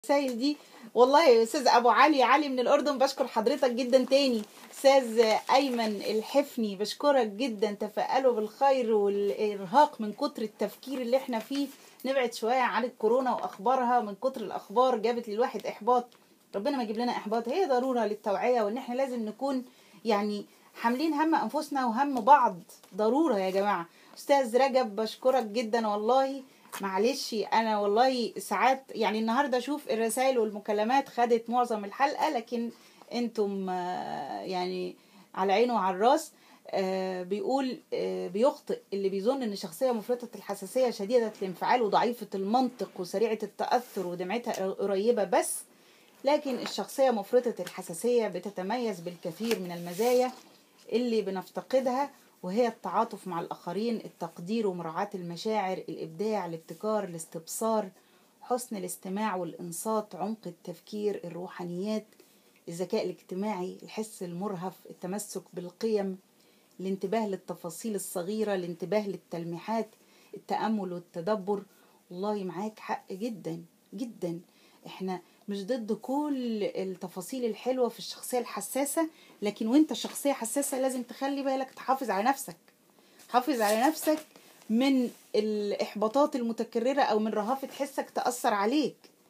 الرسايل دي والله يا استاذ ابو علي علي من الاردن بشكر حضرتك جدا تاني استاذ ايمن الحفني بشكرك جدا تفائلوا بالخير والارهاق من كتر التفكير اللي احنا فيه نبعد شويه عن الكورونا واخبارها من كتر الاخبار جابت للواحد احباط ربنا ما يجيب لنا احباط هي ضروره للتوعيه وان احنا لازم نكون يعني حاملين هم انفسنا وهم بعض ضروره يا جماعه استاذ رجب بشكرك جدا والله معلش انا والله ساعات يعني النهارده اشوف الرسائل والمكالمات خدت معظم الحلقه لكن انتم آه، يعني على عينه وعلى الراس آه، بيقول آه، بيخطئ اللي بيظن ان شخصيه مفرطه الحساسيه شديده الانفعال وضعيفه المنطق وسريعه التاثر ودمعتها قريبه بس لكن الشخصيه مفرطه الحساسيه بتتميز بالكثير من المزايا اللي بنفتقدها وهي التعاطف مع الآخرين التقدير ومراعاة المشاعر الإبداع الابتكار الاستبصار حسن الاستماع والإنصات عمق التفكير الروحانيات الذكاء الاجتماعي الحس المرهف التمسك بالقيم الانتباه للتفاصيل الصغيرة الانتباه للتلميحات التأمل والتدبر والله معاك حق جدا جدا احنا مش ضد كل التفاصيل الحلوة في الشخصية الحساسة لكن وانت شخصية حساسة لازم تخلي بالك تحافظ على نفسك حافظ على نفسك من الإحباطات المتكررة أو من رهافة حسك تأثر عليك